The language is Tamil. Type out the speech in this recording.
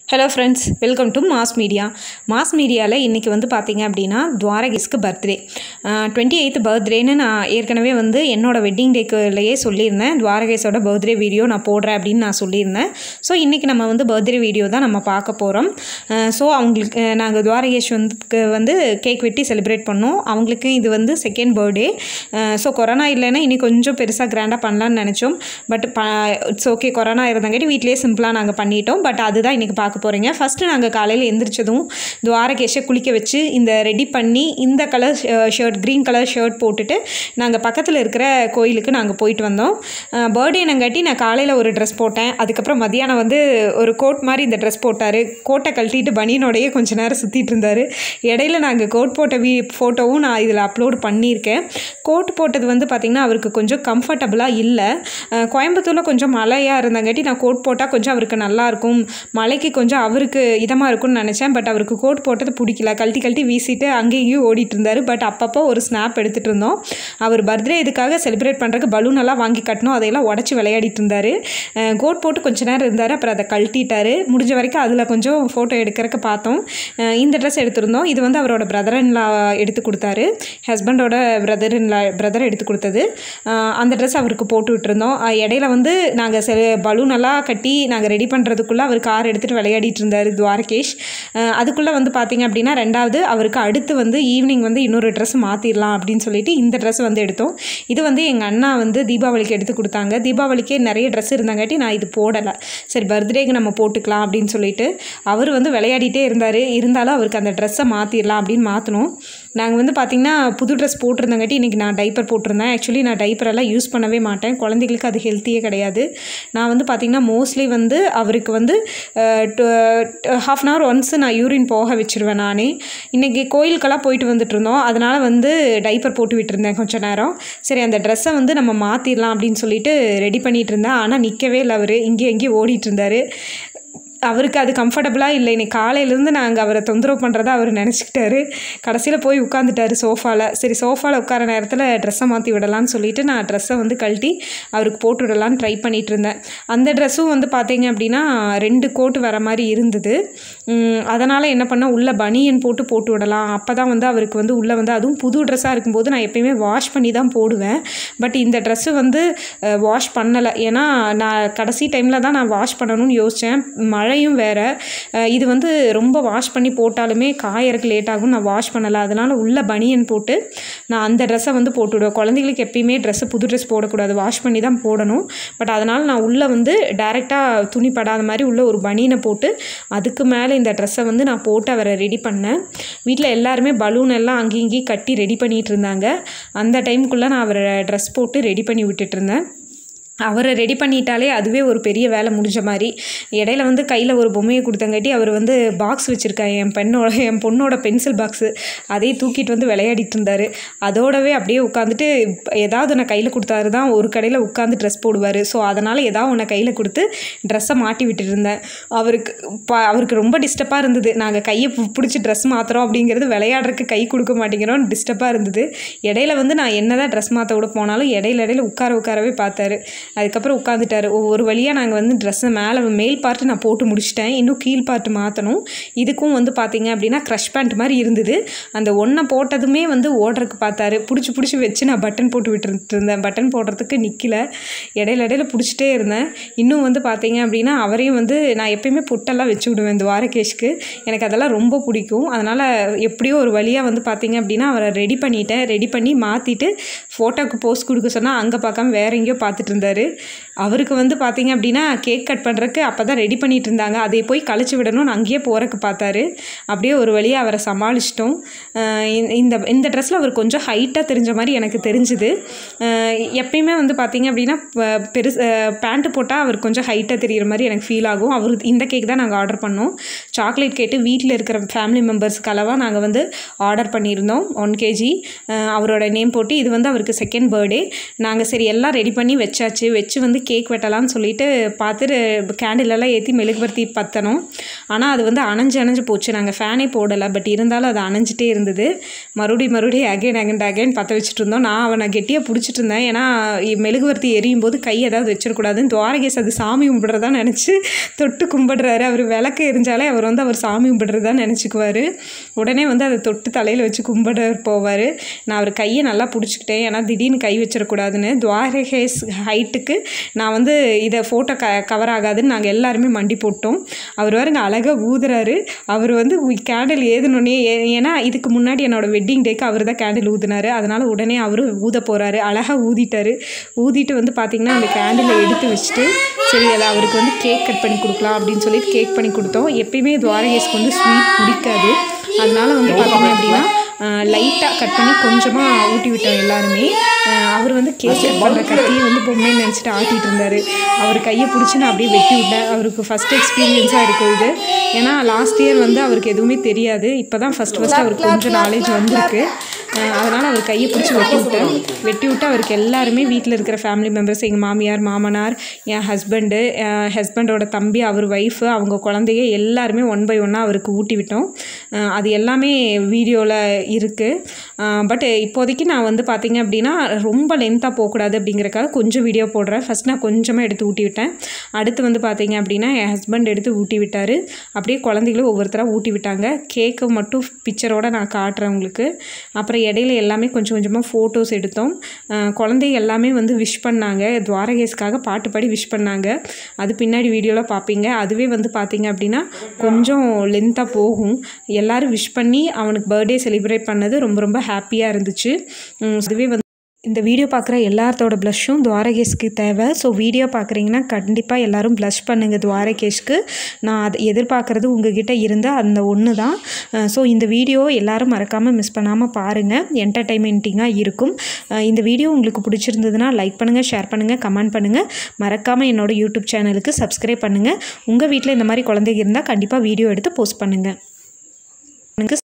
hello friends welcome to Mass Media Mass மீடியாவில் இன்றைக்கி வந்து பார்த்தீங்க அப்படின்னா துவாரகிஸ்க்கு பர்த்டே டுவெண்ட்டி எயித்து பர்த்டேன்னு நான் ஏற்கனவே வந்து என்னோட வெட்டிங் டேக்குள்ளேயே சொல்லியிருந்தேன் துவாரகேஸோட பர்த்டே வீடியோ நான் போடுறேன் அப்படின்னு நான் சொல்லியிருந்தேன் ஸோ இன்றைக்கி நம்ம வந்து பர்த்டே வீடியோ தான் நம்ம பார்க்க போகிறோம் ஸோ அவங்களுக்கு நாங்கள் துவாரகேஷ் வந்து வந்து கேக் வெட்டி செலிப்ரேட் பண்ணோம் அவங்களுக்கு இது வந்து செகண்ட் பர்த்டே ஸோ கொரோனா இல்லைன்னா இனி கொஞ்சம் பெருசாக கிராண்டாக பண்ணலான்னு நினச்சோம் பட் ப இட்ஸ் ஓகே கொரோனா இருந்தங்காட்டி வீட்லேயே சிம்பிளாக நாங்கள் பண்ணிட்டோம் பட் அதுதான் இன்றைக்கி பார்க்க போகிறீங்க ஃபஸ்ட்டு நாங்கள் காலையில் எந்திரிச்சதும் துவாரகேஷை குளிக்க வச்சு இந்த ரெடி பண்ணி இந்த colour shirt green colour shirt போட்டுட்டு நாங்கள் பக்கத்தில் இருக்கிற கோயிலுக்கு நாங்கள் போயிட்டு வந்தோம் பர்த்டேனங்காட்டி நான் காலையில் ஒரு ட்ரெஸ் போட்டேன் அதுக்கப்புறம் மதியானம் வந்து ஒரு கோட் மாதிரி இந்த ட்ரெஸ் போட்டார் கோட்டை கழட்டிட்டு பனியனோடையே கொஞ்ச நேரம் சுற்றிட்டு இருந்தார் இடையில நாங்கள் கோட் போட்ட வீ ஃபோட்டோவும் நான் இதில் அப்லோட் பண்ணியிருக்கேன் கோட் போட்டது வந்து பார்த்திங்கன்னா அவருக்கு கொஞ்சம் கம்ஃபர்டபுளாக இல்லை கோயம்புத்தூரில் கொஞ்சம் மழையாக இருந்தங்காட்டி நான் கோட் போட்டால் கொஞ்சம் அவருக்கு நல்லாயிருக்கும் மழைக்கு கொஞ்சம் அவருக்கு இதமாக இருக்கும்னு நினச்சேன் பட் அவருக்கு கோட் போட்டது பிடிக்கல கழட்டி கழட்டி வீசிட்டு அங்கேயும் இங்கேயும் ஓடிட்டு இருந்தார் பட் அப்பப்போ ஒரு ஸ்னாப் எடுத்துகிட்டு இருந்தோம் அவர் பர்த்டே இதுக்காக செலிப்ரேட் பண்ணுறதுக்கு பலூன் எல்லாம் வாங்கி கட்டணும் அதையெல்லாம் உடச்சி விளையாடிட்டு இருந்தார் கோட் போட்டு கொஞ்ச நேரம் இருந்தார் அப்புறம் அதை கழட்டிட்டாரு முடிஞ்ச வரைக்கும் அதில் கொஞ்சம் ஃபோட்டோ எடுக்கிறதுக்கு பார்த்தோம் இந்த ட்ரெஸ் எடுத்திருந்தோம் இது வந்து அவரோட பிரதர் இன்லா எடுத்து கொடுத்தாரு ஹஸ்பண்டோட பிரதர் இன்லா பிரதர் எடுத்து கொடுத்தது அந்த ட்ரெஸ் அவருக்கு போட்டு விட்டுருந்தோம் இடையில வந்து நாங்கள் செ பலூன் எல்லாம் கட்டி நாங்கள் ரெடி பண்ணுறதுக்குள்ளே அவர் கார் எடுத்துகிட்டு விளையாடிட்டு இருந்தார் துவாரகேஷ் அதுக்குள்ளே வந்து பார்த்திங்க அப்படின்னா ரெண்டாவது அவருக்கு அடுத்து வந்து ஈவினிங் வந்து இன்னொரு ட்ரெஸ் மாற்றிடலாம் அப்படின்னு சொல்லிட்டு இந்த ட்ரெஸ் வந்து எடுத்தோம் இது வந்து எங்கள் அண்ணா வந்து தீபாவளிக்கு எடுத்து கொடுத்தாங்க தீபாவளிக்கே நிறைய ட்ரெஸ் இருந்தாங்காட்டி நான் இது போடலை சரி பர்த்டேக்கு நம்ம போட்டுக்கலாம் அப்படின்னு சொல்லிட்டு அவர் வந்து விளையாடிட்டே இருந்தார் இருந்தாலும் அவருக்கு அந்த ட்ரெஸ்ஸை மாற்றிடலாம் அப்படின்னு மாற்றினோம் நாங்கள் வந்து பார்த்திங்கன்னா புது ட்ரெஸ் போட்டிருந்தங்காட்டி இன்றைக்கி நான் டைப்பர் போட்டிருந்தேன் ஆக்சுவலி நான் டைப்பர் எல்லாம் யூஸ் பண்ணவே மாட்டேன் குழந்தைகளுக்கு அது ஹெல்த்தியே கிடையாது நான் வந்து பார்த்திங்கன்னா மோஸ்ட்லி வந்து அவருக்கு வந்து ஹாஃப் அன் ஹவர் ஒன்ஸ் நான் யூரின் போக வச்சுருவேன் நானே இன்றைக்கி கோயிலுக்கெல்லாம் போயிட்டு வந்துட்டு இருந்தோம் அதனால் வந்து டைப்பர் போட்டு விட்டுருந்தேன் கொஞ்சம் நேரம் சரி அந்த ட்ரெஸ்ஸை வந்து நம்ம மாற்றிடலாம் அப்படின்னு சொல்லிட்டு ரெடி பண்ணிகிட்டு இருந்தேன் ஆனால் நிற்கவே இல்லை அவர் இங்கே எங்கேயும் ஓடிட்டு இருந்தார் அவருக்கு அது கம்ஃபர்டபுளாக இல்லை இன்னைக்கு காலையிலேருந்து நாங்கள் அவரை தொந்தரவு பண்ணுறதா அவர் நினச்சிக்கிட்டாரு கடைசியில் போய் உட்காந்துட்டாரு சோஃபாவில் சரி சோஃபாவில் உட்கார நேரத்தில் ட்ரெஸ்ஸை மாற்றி விடலான்னு சொல்லிட்டு நான் ட்ரெஸ்ஸை வந்து கழட்டி அவருக்கு போட்டு விடலான்னு ட்ரை பண்ணிகிட்டு இருந்தேன் அந்த ட்ரெஸ்ஸும் வந்து பார்த்தீங்க அப்படின்னா ரெண்டு கோட்டு வர மாதிரி இருந்தது அதனால் என்ன பண்ணால் உள்ளே பனியன் போட்டு போட்டு விடலாம் அப்போ தான் வந்து அவருக்கு வந்து உள்ளே வந்து அதுவும் புது ட்ரெஸ்ஸாக இருக்கும்போது நான் எப்பயுமே வாஷ் பண்ணி தான் போடுவேன் பட் இந்த ட்ரெஸ்ஸு வந்து வாஷ் பண்ணலை ஏன்னா நான் கடைசி டைமில் தான் நான் வாஷ் பண்ணணும்னு யோசித்தேன் மழை மழையும் வேறு இது வந்து ரொம்ப வாஷ் பண்ணி போட்டாலுமே காயறக்கு லேட் ஆகும் நான் வாஷ் பண்ணலை அதனால் உள்ள பனியன் போட்டு நான் அந்த ட்ரெஸ்ஸை வந்து போட்டு விடுவேன் குழந்தைங்களுக்கு எப்பயுமே ட்ரெஸ்ஸு புது ட்ரெஸ் போடக்கூடாது வாஷ் பண்ணி தான் போடணும் பட் அதனால் நான் உள்ளே வந்து டேரெக்டாக துணி படாத மாதிரி உள்ள ஒரு பனியனை போட்டு அதுக்கு மேலே இந்த ட்ரெஸ்ஸை வந்து நான் போட்டு அவரை ரெடி பண்ணேன் வீட்டில் எல்லாருமே பலூன் எல்லாம் அங்கேயும் இங்கேயும் கட்டி ரெடி பண்ணிகிட்டு இருந்தாங்க அந்த டைமுக்குள்ளே நான் அவரை ட்ரெஸ் போட்டு ரெடி பண்ணி விட்டுட்டு இருந்தேன் அவரை ரெடி பண்ணிட்டாலே அதுவே ஒரு பெரிய வேலை முடிஞ்ச மாதிரி இடையில வந்து கையில் ஒரு பொம்மையை கொடுத்தங்காட்டி அவர் வந்து பாக்ஸ் வச்சுருக்காரு என் பெண்ணோட என் பொண்ணோட பென்சில் பாக்ஸு அதையே தூக்கிட்டு வந்து விளையாடிட்டு இருந்தார் அதோடவே அப்படியே உட்காந்துட்டு ஏதாவது நான் கையில் கொடுத்தாரு தான் ஒரு கடையில் உட்காந்து ட்ரெஸ் போடுவார் ஸோ அதனால் ஏதாவது ஒன்று கையில் கொடுத்து ட்ரெஸ்ஸை மாட்டி விட்டுட்டு இருந்தேன் அவருக்கு ப அவருக்கு ரொம்ப டிஸ்டர்பாக இருந்தது நாங்கள் கையை பிடிச்சி ட்ரெஸ் மாற்றுறோம் அப்படிங்கிறது விளையாடுறதுக்கு கை கொடுக்க மாட்டேங்கிறோம் டிஸ்டர்பாக இருந்தது இடையில வந்து நான் என்ன தான் ட்ரெஸ் மாற்ற விட போனாலும் இடையில இடையில உட்கார உட்காரவே பார்த்தாரு அதுக்கப்புறம் உட்காந்துட்டாரு ஒரு வழியாக நாங்கள் வந்து ட்ரெஸ்ஸை மேலே மேல் பார்ட்டு நான் போட்டு முடிச்சிட்டேன் இன்னும் கீழ் பார்ட்டு மாற்றணும் இதுக்கும் வந்து பார்த்தீங்க அப்படின்னா க்ரஷ் பேண்ட் மாதிரி இருந்தது அந்த ஒன்றை போட்டதுமே வந்து ஓடுறதுக்கு பார்த்தாரு பிடிச்சி பிடிச்சி வச்சு நான் பட்டன் போட்டு விட்டுட்டு இருந்தேன் பட்டன் போடுறதுக்கு நிற்கல இடையில இடையில பிடிச்சிட்டே இருந்தேன் இன்னும் வந்து பார்த்தீங்க அப்படின்னா அவரையும் வந்து நான் எப்பயுமே பொட்டெல்லாம் வச்சு விடுவேன் இந்த வாரகேஷ்க்கு எனக்கு அதெல்லாம் ரொம்ப பிடிக்கும் அதனால் எப்படியோ ஒரு வழியாக வந்து பார்த்தீங்க அப்படின்னா அவரை ரெடி பண்ணிட்டேன் ரெடி பண்ணி மாற்றிட்டு ஃபோட்டோக்கு போஸ்ட் கொடுக்க சொன்னால் அங்கே பார்க்காம வேற எங்கேயோ பார்த்துட்டு இருந்தார் அவருக்கு வந்து பார்த்திங்க அப்படின்னா கேக் கட் பண்ணுறக்கு அப்போ தான் ரெடி பண்ணிகிட்டு இருந்தாங்க அதை போய் கழிச்சு விடணும்னு அங்கேயே போகிறக்கு பார்த்தாரு அப்படியே ஒரு வழியாக அவரை சமாளிச்சிட்டோம் இந்த இந்த ட்ரெஸ்ஸில் அவர் கொஞ்சம் ஹைட்டாக தெரிஞ்ச மாதிரி எனக்கு தெரிஞ்சுது எப்பயுமே வந்து பார்த்திங்க அப்படின்னா பெருசு பேண்ட்டு போட்டால் அவர் கொஞ்சம் ஹைட்டாக தெரிகிற மாதிரி எனக்கு ஃபீல் ஆகும் அவர் இந்த கேக் தான் நாங்கள் ஆர்டர் பண்ணோம் சாக்லேட் கேட்டு வீட்டில் இருக்கிற ஃபேமிலி மெம்பர்ஸ்க்கு அளவாக நாங்கள் வந்து ஆர்டர் பண்ணியிருந்தோம் ஒன் கேஜி அவரோட நேம் போட்டு இது வந்து அவருக்கு செகண்ட் பர்த்டே நாங்கள் சரி எல்லாம் ரெடி பண்ணி வச்சாச்சு வச்சு வச்சு வந்து கேக் வெட்டலாம்னு சொல்லிட்டு பார்த்து கேண்டிலெல்லாம் ஏற்றி மெழுகுபர்த்தி பற்றணும் ஆனால் அது வந்து அணைஞ்சு அணைஞ்சு போச்சு நாங்கள் ஃபேனே போடலை பட் இருந்தாலும் அது அணைஞ்சிட்டே இருந்தது மறுபடியும் மறுபடியும் அகைன் அகைன் அகைன் பற்ற வச்சுட்டு இருந்தோம் நான் அவனை கெட்டியாக பிடிச்சிட்டு இருந்தேன் ஏன்னா மெழுகுவர்த்தி எரியும் போது கை ஏதாவது வச்சிடக்கூடாதுன்னு துவாரகேஸ் அது சாமி கும்பிட்றதா நினச்சி தொட்டு கும்பிடுறாரு அவர் விளக்கு எரிஞ்சாலே அவர் வந்து அவர் சாமி கும்பிடுறதா நினச்சிக்குவார் உடனே வந்து அதை தொட்டு தலையில் வச்சு கும்பிட போவார் நான் அவர் கையை நல்லா பிடிச்சிக்கிட்டேன் ஏன்னா திடீர்னு கை வச்சிடக்கூடாதுன்னு துவாரகேஸ் ஹைட்டுக்கு நான் வந்து இதை ஃபோட்டோ க கவர் ஆகாதுன்னு நாங்கள் எல்லாருமே மண்டி போட்டோம் அவர் பாருங்க அழகாக ஊதுறாரு அவர் வந்து கேண்டில் ஏதுனோடனே ஏன்னா இதுக்கு முன்னாடி என்னோட வெட்டிங் டேக்கு அவர் தான் கேண்டில் ஊதுனாரு அதனால் உடனே அவரும் ஊத போகிறாரு அழகாக ஊதிட்டாரு ஊதிட்டு வந்து பார்த்திங்கன்னா அந்த கேண்டிலை எடுத்து வச்சுட்டு சரி அதை அவருக்கு வந்து கேக் கட் பண்ணி கொடுக்கலாம் அப்படின்னு சொல்லிட்டு கேக் பண்ணி கொடுத்தோம் எப்பயுமே துவாரகேஸ்க்கு வந்து ஸ்வீட் பிடிக்காது அதனால வந்து பார்த்தீங்க அப்படின்னா லைட்டாக கட் பண்ணி கொஞ்சமாக ஊட்டி விட்டோம் எல்லாருமே அஹ் அவர் வந்து கேக் கட் பண்ணுற கத்தியை வந்து பொம்மைன்னு நினச்சிட்டு ஆட்டிகிட்டு இருந்தார் அவர் கையை பிடிச்சி நான் அப்படியே வெட்டி விட்டேன் அவருக்கு ஃபஸ்ட் எக்ஸ்பீரியன்ஸாக இருக்கும் இது ஏன்னா லாஸ்ட் இயர் வந்து அவருக்கு எதுவுமே தெரியாது இப்போ தான் ஃபஸ்ட் ஃபஸ்ட் அவருக்கு கொஞ்சம் நாலேஜ் வந்திருக்கு அதனால் அவர் கையை பிடிச்சி வெட்டி விட்டேன் வெட்டி விட்டு அவருக்கு எல்லாருமே வீட்டில் இருக்கிற ஃபேமிலி மெம்பர்ஸ் எங்கள் மாமியார் மாமனார் என் ஹஸ்பண்டு ஹஸ்பண்டோட தம்பி அவர் ஒய்ஃபு அவங்க குழந்தைய எல்லாருமே ஒன் பை ஒன்னாக அவருக்கு ஊட்டி விட்டோம் அஹ் அது எல்லாமே வீடியோவில் இருக்குது பட் இப்போதைக்கு நான் வந்து பார்த்தீங்க அப்படின்னா ரொம்ப லென்த்தாக போகக்கூடாது அப்படிங்கிறக்காக கொஞ்சம் வீடியோ போடுறேன் ஃபஸ்ட் நான் கொஞ்சமாக எடுத்து ஊட்டி விட்டேன் அடுத்து வந்து பார்த்தீங்க அப்படின்னா என் ஹஸ்பண்ட் எடுத்து ஊட்டி விட்டார் அப்படியே குழந்தைகளும் ஒவ்வொருத்தராக ஊட்டி விட்டாங்க கேக்கு மட்டும் பிக்சரோட நான் காட்டுறேன் உங்களுக்கு அப்புறம் இடையில எல்லாமே கொஞ்சம் கொஞ்சமாக ஃபோட்டோஸ் எடுத்தோம் அஹ் குழந்தைங்க எல்லாமே வந்து விஷ் பண்ணாங்க துவாரகேஸ்க்காக பாட்டு பாடி விஷ் பண்ணாங்க அது பின்னாடி வீடியோவில் பார்ப்பீங்க அதுவே வந்து பார்த்தீங்க அப்படின்னா கொஞ்சம் லென்த்தாக போகும் எல்லாரும் விஷ் பண்ணி அவனுக்கு பர்த்டே செலிப்ரேட் பண்ணது ரொம்ப ரொம்ப ஹாப்பியாக இருந்துச்சு உம் அதுவே வந்து இந்த வீடியோ பார்க்குற எல்லாத்தோட ப்ளஷ்ஷும் துவாரகேஷ்க்கு தேவை ஸோ வீடியோ பார்க்குறீங்கன்னா கண்டிப்பாக எல்லாரும் ப்ளஷ் பண்ணுங்கள் துவாரகேஷ்க்கு நான் அதை எதிர்பார்க்குறது உங்ககிட்ட இருந்த அந்த ஒன்று தான் ஸோ இந்த வீடியோ எல்லாரும் மறக்காமல் மிஸ் பண்ணாமல் பாருங்கள் என்டர்டைன்மெண்ட்டிங்காக இருக்கும் அஹ் இந்த வீடியோ உங்களுக்கு பிடிச்சிருந்ததுன்னா லைக் பண்ணுங்கள் ஷேர் பண்ணுங்கள் கமெண்ட் பண்ணுங்கள் மறக்காமல் என்னோட யூடியூப் சேனலுக்கு சப்ஸ்கிரைப் பண்ணுங்கள் உங்கள் வீட்டில் இந்த மாதிரி குழந்தைங்க இருந்தால் கண்டிப்பாக வீடியோ எடுத்து போஸ்ட் பண்ணுங்கள் எனக்கு